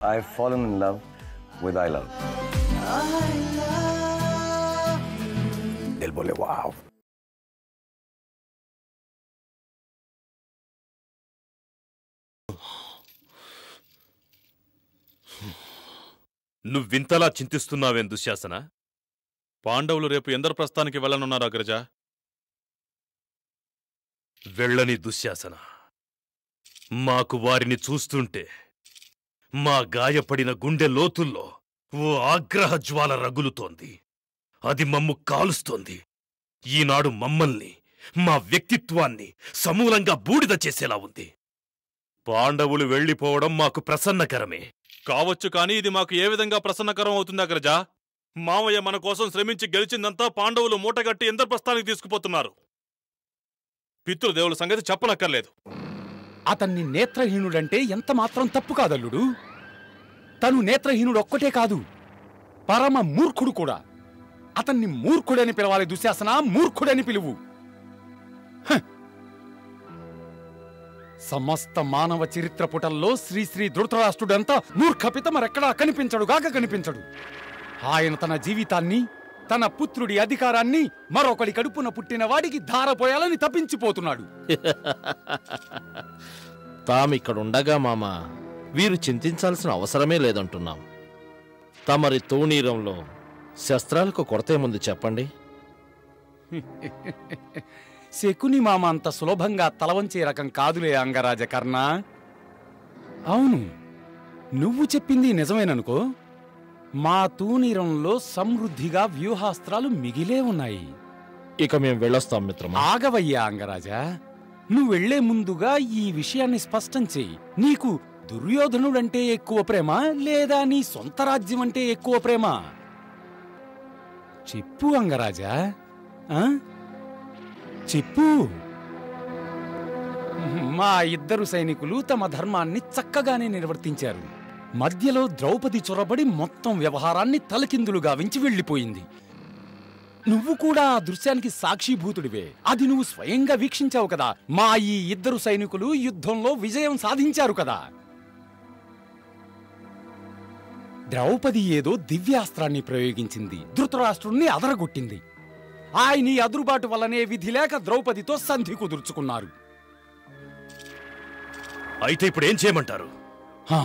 I've fallen in love with I love. Del bole wow. నువ్వింతలా చింతిస్తున్నావేం Dushasana పాండవులు రేపు ఇంద్రప్రస్థానికి వెళ్ళనున్నారు అగ్రజ వెళ్ళని దుశ్శాసన మాకు వారిని చూస్తుంటే మా గాయపడిన గుండె లోతుల్లో ఓ ఆగ్రహ జ్వాల రగులుతోంది అది మమ్ము కాలుస్తోంది ఈనాడు మమ్మల్ని మా వ్యక్తిత్వాన్ని సమూలంగా బూడిద చేసేలా ఉంది పాండవులు వెళ్ళిపోవడం మాకు ప్రసన్నకరమే కావచ్చు కానీ ఇది మాకు ఏ విధంగా ప్రసన్నకరం అవుతుంది అగ్రజ మావయ్య మన కోసం శ్రమించి గెలిచిందంతా పాండవులు మూటగట్టి ఇంద్రప్రస్థానికి తీసుకుపోతున్నారు పితృదేవుల సంగతి చెప్పనక్కర్లేదు అతన్ని నేత్రహీనుడంటే ఎంత మాత్రం తప్పు కాదల్లుడు తను నేత్రహీనుడు ఒక్కటే కాదు పరమ మూర్ఖుడు కూడా అతన్ని మూర్ఖుడని పిలవాలి దుశ్శాసన మూర్ఖుడని పిలువు హ! సమస్త మానవ చరిత్ర పుటల్లో శ్రీశ్రీ ధృతరాష్ట్రుడంతా మూర్ఖపిత మరెక్కడా కనిపించడుగాక కనిపించడు ఆయన తన జీవితాన్ని తన పుత్రుడి అధికారాన్ని మరొకడి కడుపున పుట్టిన వాడికి ధారపోయాలని తప్పించిపోతున్నాడు తామిక్కడుండగా మామ వీరు చింతించాల్సిన అవసరమే లేదంటున్నాం తమరి తూణీరంలో శస్త్రాలకు కొరతేముంది చెప్పండి శకుని మామ అంత సులభంగా తలవంచే రకం కాదులే అంగరాజ కర్ణ అవును నువ్వు చెప్పింది నిజమేననుకో మా తూనీరంలో సమృద్ధిగా వ్యూహాస్త్రాలు మిగిలే ఉన్నాయి ఇక మేం వెళ్ళొస్తాం మిత్రమా ఆగవయ్యా అంగరాజా నువ్వు వెళ్లే ముందుగా ఈ విషయాన్ని స్పష్టం చెయ్యి నీకు దుర్యోధనుడంటే ఎక్కువ ప్రేమ లేదా నీ సొంత రాజ్యం అంటే ఎక్కువ ప్రేమ చెప్పు అంగరాజా ఆ? చెప్పు మా ఇద్దరు సైనికులు తమ ధర్మాన్ని చక్కగానే నిర్వర్తించారు మధ్యలో ద్రౌపది చొరబడి మొత్తం వ్యవహారాన్ని తలకిందులు గావించి వెళ్ళిపోయింది నువ్వు కూడా ఆ దృశ్యానికి సాక్షిభూతుడివే అది నువ్వు స్వయంగా వీక్షించావు కదా మా ఈ ఇద్దరు సైనికులు యుద్ధంలో విజయం సాధించారు కదా ద్రౌపది ఏదో దివ్యాస్త్రాన్ని ప్రయోగించింది ధృతరాష్ట్రుణ్ణి అదరగొట్టింది ఆయన ఈ అదురుబాటు వల్లనే విధి లేక ద్రౌపదితో సంధి కుదుర్చుకున్నారు అయితే ఇప్పుడు ఏం చేయమంటారు హా.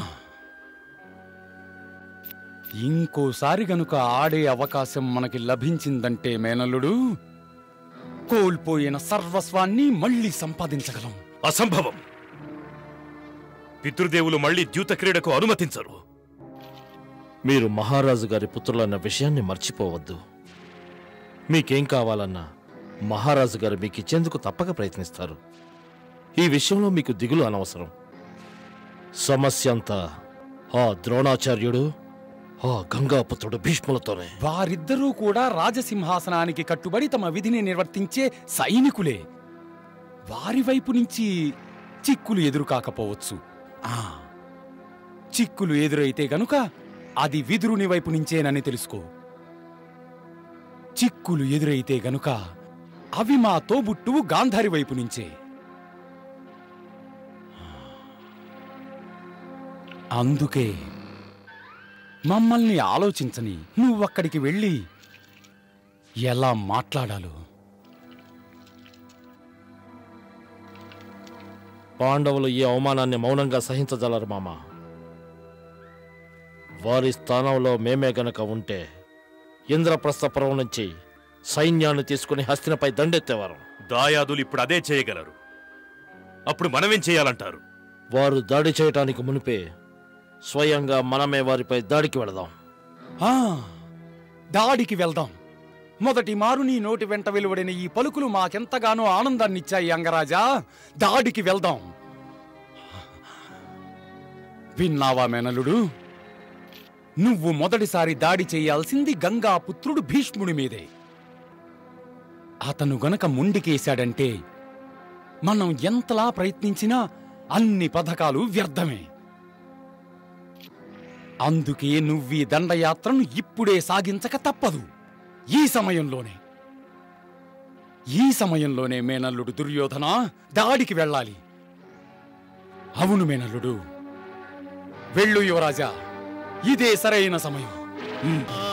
ఇంకోసారి గనుక ఆడే అవకాశం మనకి లభించిందంటే మేనల్లుడు కోల్పోయిన సర్వస్వాన్ని మళ్ళీ సంపాదించగలం అసంభవం పితృదేవులు మళ్ళీ ద్యూత క్రీడకు అనుమతించరు మీరు మహారాజు గారి పుత్రులన్న విషయాన్ని మర్చిపోవద్దు మీకేం కావాలన్నా మహారాజు గారు మీకు ఇచ్చేందుకు తప్పక ప్రయత్నిస్తారు ఈ విషయంలో మీకు దిగులు అనవసరం సమస్య అంతా ఆ ద్రోణాచార్యుడు ఆ గంగాపుత్రుడు భీష్ములతోనే వారిద్దరూ కూడా రాజసింహాసనానికి కట్టుబడి తమ విధిని నిర్వర్తించే సైనికులే వారి వైపు నుంచి చిక్కులు ఎదురు కాకపోవచ్చు ఆ చిక్కులు ఎదురైతే గనుక అది విదురుని వైపు నుంచేనని తెలుసుకో చిక్కులు ఎదురైతే గనుక అవి మా తోబుట్టువు గాంధారి వైపు నుంచే అందుకే మమ్మల్ని ఆలోచించని నువ్వక్కడికి వెళ్ళి ఎలా మాట్లాడాలో పాండవులు ఈ అవమానాన్ని మౌనంగా సహించగలరు మామ వారి స్థానంలో మేమే గనక ఉంటే ఇంద్రప్రస్థపురం నుంచి సైన్యాన్ని తీసుకుని హస్తినపై దండెత్తేవారు దాయాదులు ఇప్పుడు అదే చేయగలరు అప్పుడు మనమేం చేయాలంటారు వారు దాడి చేయటానికి మునిపే స్వయంగా మనమే వారిపై దాడికి వెళదాం ఆ, దాడికి వెళ్దాం మొదటి మారు నీ నోటి వెంట వెలువడిన ఈ పలుకులు మాకెంతగానో ఆనందాన్నిచ్చాయి అంగరాజా దాడికి వెళ్దాం విన్నావా మేనలుడు నువ్వు మొదటిసారి దాడి చేయాల్సింది గంగా పుత్రుడు భీష్ముడి మీదే అతను గనక ముండికేశాడంటే మనం ఎంతలా ప్రయత్నించినా అన్ని పథకాలు వ్యర్థమే అందుకే నువ్వీ దండయాత్రను ఇప్పుడే సాగించక తప్పదు ఈ సమయంలోనే ఈ సమయంలోనే మేనల్లుడు దుర్యోధన దాడికి వెళ్ళాలి అవును మేనల్లుడు వెళ్ళు యువరాజా ఇదే సరైన సమయం ఆ